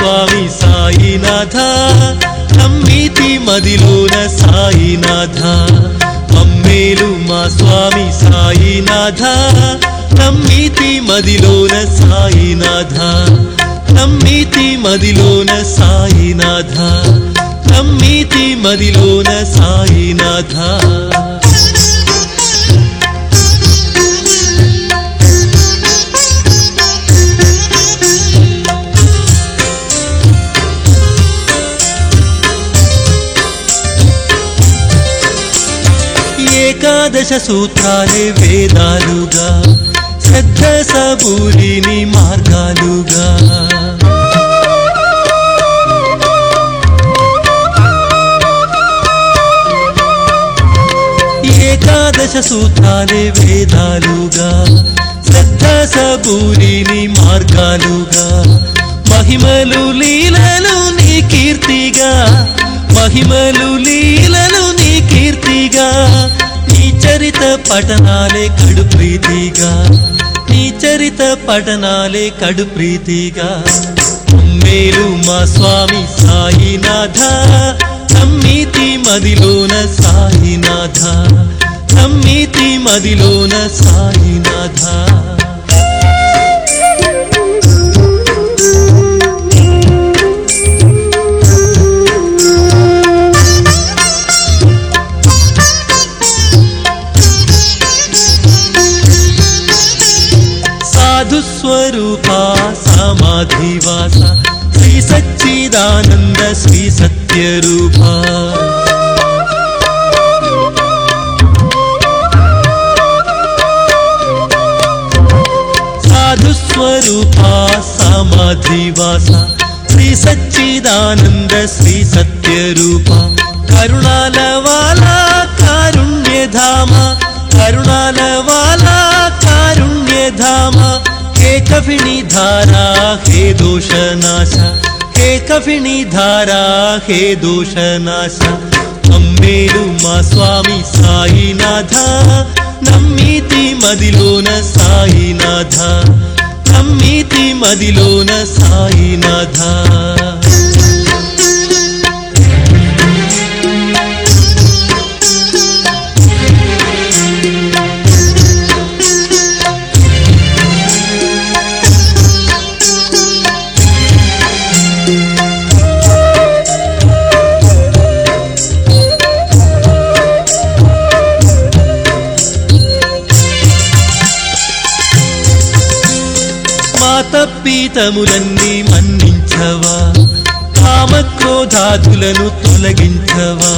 స్వామి సాయినాథ నమ్మితి మదిలోన సాయినాథ మమ్మేలు మా స్వామి సాయినాథ నమ్మితి మదిలోన సాయినాథ నమ్మితి మదిలోన సాయినాథ నమ్మితి మదిలోన సాయినాథ ఏకాదశ సూత్రాలే వేదాలుగా శ్రద్ధ సబూరిని మార్గాలుగా ఏకాదశ సూత్రాలే వేదాలుగా శ్రద్ధ సబూరిని మార్గాలుగా మహిమలు లీలలు నీ కీర్తిగా మహిమలు లీలలు నీ కీర్తిగా నీ చరిత పఠనాలే కడు ప్రీతిగా నీ చరిత పఠనాలే కడు ప్రీతిగా మేలు మా స్వామి సాయినాథ నమ్మితి మదిలోన సాయినాథ నమ్మితి మదిలోన సాయినాథ సాధు స్వరూప సమాధివాస శ్రీ సచ్చిదానంద శ్రీ సత్యరూప సాధు స్వరూప సమాధివాస శ్రీ సచ్చిదానంద శ్రీ సత్యరూప కరుణాల వాలా కారుణ్యధామ కరుణాల వాలా కారుణ్యధామ హే కఫిణి ధారా హే దోషనాశ హే కఫిణి ధారా హే దోషనాశ అమ్మేలు మా స్వామి సాయినాథ నమ్మితి మదిలోన సాయినాథ నమ్మితి మదిలోన సాయినాథ మా తప్పితములన్నీ మన్నించవా కామక్రోధాదులను తొలగించవా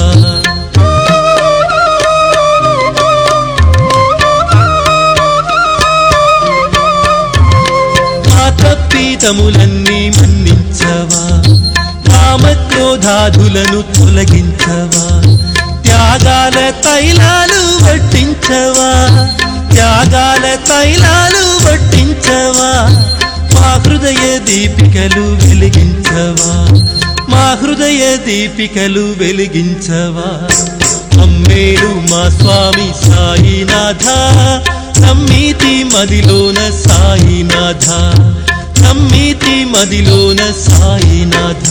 మా తప్పితములన్నీ మన్నించవా కామక్రోధాదులను తొలగించవా త్యాగాల తైలాలు వడ్డించవా త్యాగాల తైలాలు వడ్డించవా మా హృదయ దీపికలు వెలిగించవా మా హృదయ దీపికలు వెలిగించవా అమ్మేలు మా స్వామి సాయినాథ నమ్మితి మదిలోన సాయినాథ నమ్మితి మదిలోన సాయినాథ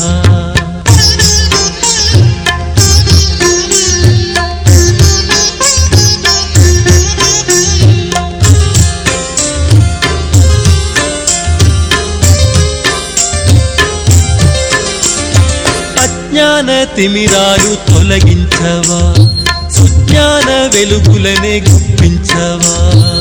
అజ్ఞాన తిమిరాలు తొలగించవా సుజ్ఞాన వెలుగులనే గుప్పించవా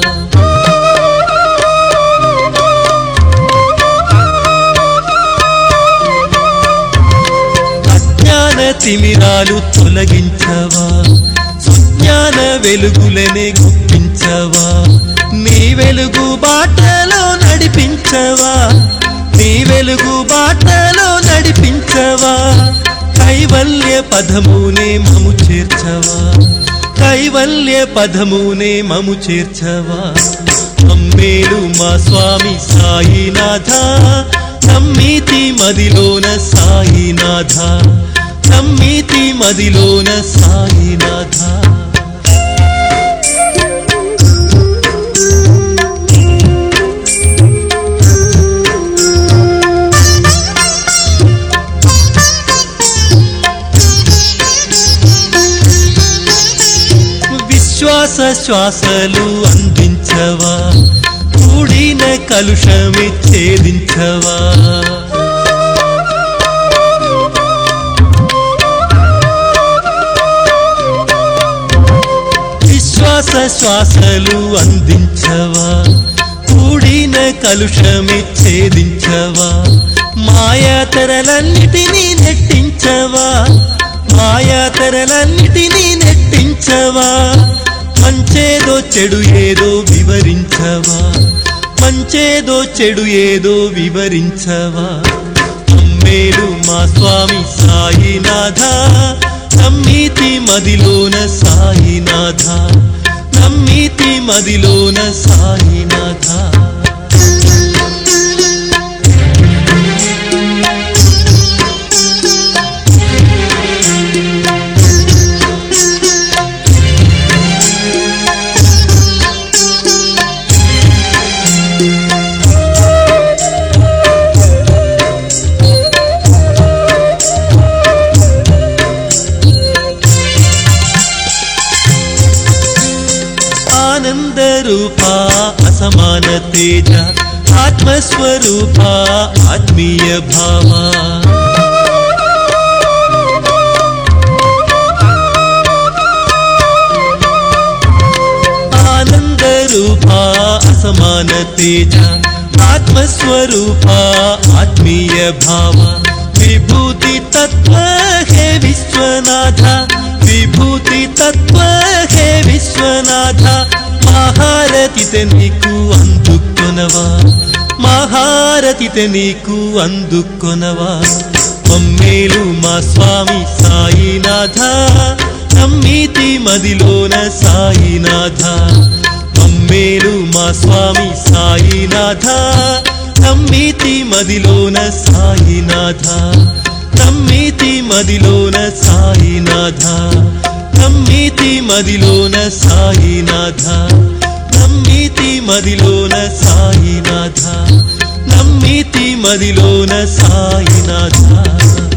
అజ్ఞాన తిమిరాలు తొలగించవా సుజ్ఞాన వెలుగులనే గుప్పించవా నీ వెలుగు బాటలో నడిపించవా నీ వెలుగు బాటలో నడిపించవా కైవల్య పదమునే మము చేర్చవా కైవల్య పదమునే మము చేర్చవా అమ్మేలు మా స్వామి సాయినాథ నమ్మితి మదిలోన సాయినాథ నమ్మితి మదిలోన సాయినాథ విశ్వాస శ్వాసలు అందించవా కూడిన కలుషమి ఛేదించవా విశ్వాస శ్వాసలు అందించవా కూడిన కలుషమి ఛేదించవా మాయాతరలన్నిటినీ నెట్టించవా మాయాతరలన్నిటినీ నెట్టించవా మంచేదో చెడు ఏదో వివరించవా మంచేదో చెడు ఏదో వివరించవా అమ్మేలు మా స్వామి సాయినాథ నమ్మీతి మదిలోన సాయినాథ నమ్మీతి మదిలోన సాయినాథ ఆనంద రూపా అసమాన తేజ ఆత్మస్వరూపా ఆత్మీయ భావా ఆనంద రూపా అసమాన తేజ ఆత్మస్వరూపా ఆత్మీయ భావ విభూతి తత్వ హే విశ్వనాథ విభూతి తత్వ హే విశ్వనాథ మహారతిత నీకు అందుకొనవా మహారతిత నీకు అందుకొనవా మమ్మేలు మా స్వామి సాయినాథ నమ్మీతి మదిలోన సాయినాథ మమ్మేలు మా స్వామి సాయినాథ నమ్మీతి మదిలోన సాయినాథ నమ్మీతి మదిలోన సాయినాథ నమ్మీతి మదిలోన సాయినాథ నమ్మీతి మదిలోన సాయినాథ నమ్మీతి మదిలోన సాయినాథ